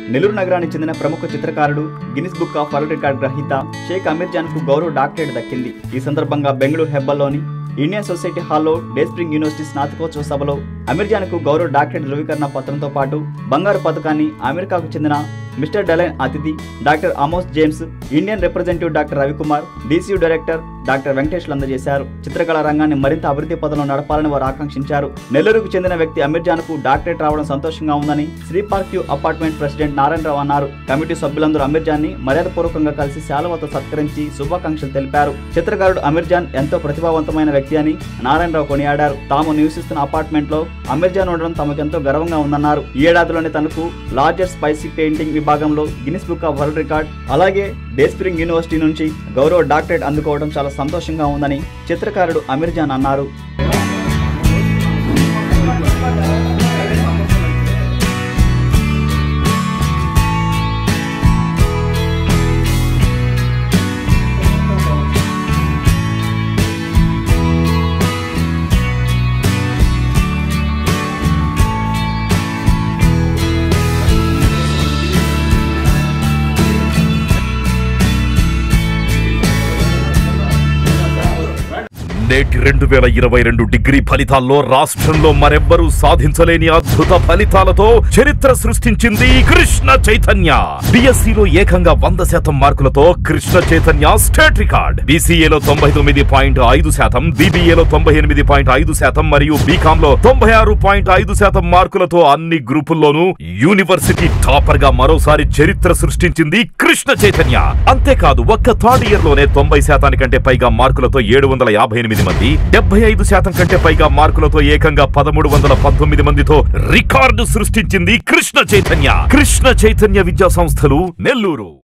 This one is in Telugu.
నెల్లూరు నగరానికి చెందిన ప్రముఖ చిత్రకారుడు Guinness Book of World Record గ్రహీత షేక్ అమీర్ జాన్ కు గౌరవ డాక్టరేట్ దక్కింది ఈ సందర్భంగా బెంగళూరు హెబ్బల్లోని ఇండియన్ సొసైటీ హాల్లో డే స్ప్రింగ్ యూనివర్సిటీ స్నాతకోత్సవ సభలో అమీర్ జాన్ కు గౌరవ డాక్టరేట్ ధృవీకరణ పత్రంతో పాటు బంగారు పథకాన్ని అమెరికాకు చెందిన మిస్టర్ డెలైన్ అతిథి doctor Amos James Indian representative doctor Ravikumar DCU director doctor వెంకటేష్లు అందజేశారు చిత్రకళా రంగాన్ని మరింత అభివృద్ధి పదంలో నడపాలని వారు ఆకాంక్షించారు నెల్లూరుకు చెందిన వ్యక్తి అమీర్ జాన్ కు డాక్టరేట్ రావడం సంతోషంగా ఉందని Sri Park View apartment president Narayanarao అన్నారు కమిటీ సభ్యులందరూ అమీర్ జాన్ ని మర్యాదపూర్వకంగా కలిసి శాలువతో సత్కరించి శుభాకాంక్షలు తెలిపారు చిత్రకారుడు అమీర్ జాన్ ఎంతో ప్రతిభావంతమైన వ్యక్తి అని నారాయణరావు కొనియాడారు తాము నివసిస్తున్న అపార్ట్మెంట్ లో అమీర్ జాన్ ఉండడం తమకెంతో గర్వంగా ఉందన్నారు ఈ ఏడాదిలోనే తనకు లార్జర్ స్పైసీ పెయింటింగ్ విభాగంలో Guinness Book of World Record అలాగే డే స్ప్రింగ్ యూనివర్సిటీ నుంచి గౌరవ డాక్టరేట్ అందుకోవడం చాలా సంతోషంగా ఉందని చిత్రకారుడు అమీర్ జాన్ అన్నారు నేటి రెండు వేల ఇరవై రెండు డిగ్రీ ఫలితాల్లో రాష్ట్రంలో మరెవ్వరూ సాధించలేని అద్భుత ఫలితాలతో చరిత్ర సృష్టించింది కృష్ణ చైతన్య బిఎస్సిలో ఏకంగా వంద శాతం మార్కులతో కృష్ణ చైతన్య స్టేట్ రికార్డ్ బీసీఏలో తొంభై తొమ్మిది పాయింట్ ఐదు శాతం బీబీఏలో తొంభై ఎనిమిది పాయింట్ ఐదు శాతం మరియు బీకామ్ లో తొంభై ఆరు పాయింట్ ఐదు శాతం మార్కులతో అన్ని గ్రూపుల్లోనూ యూనివర్సిటీ టాపర్ గా మరోసారి చరిత్ర సృష్టించింది కృష్ణ చైతన్య అంతేకాదు ఒక్క థర్డ్ ఇయర్ లోనే తొంభై శాతానికంటే పైగా మార్కులతో ఏడు వందల యాభై ఎనిమిది మంది డెబ్బై ఐదు శాతం కంటే పైగా మార్కులతో ఏకంగా పదమూడు వందల పంతొమ్మిది మందితో రికార్డు సృష్టించింది కృష్ణ చైతన్య కృష్ణ చైతన్య విద్యా సంస్థలు నెల్లూరు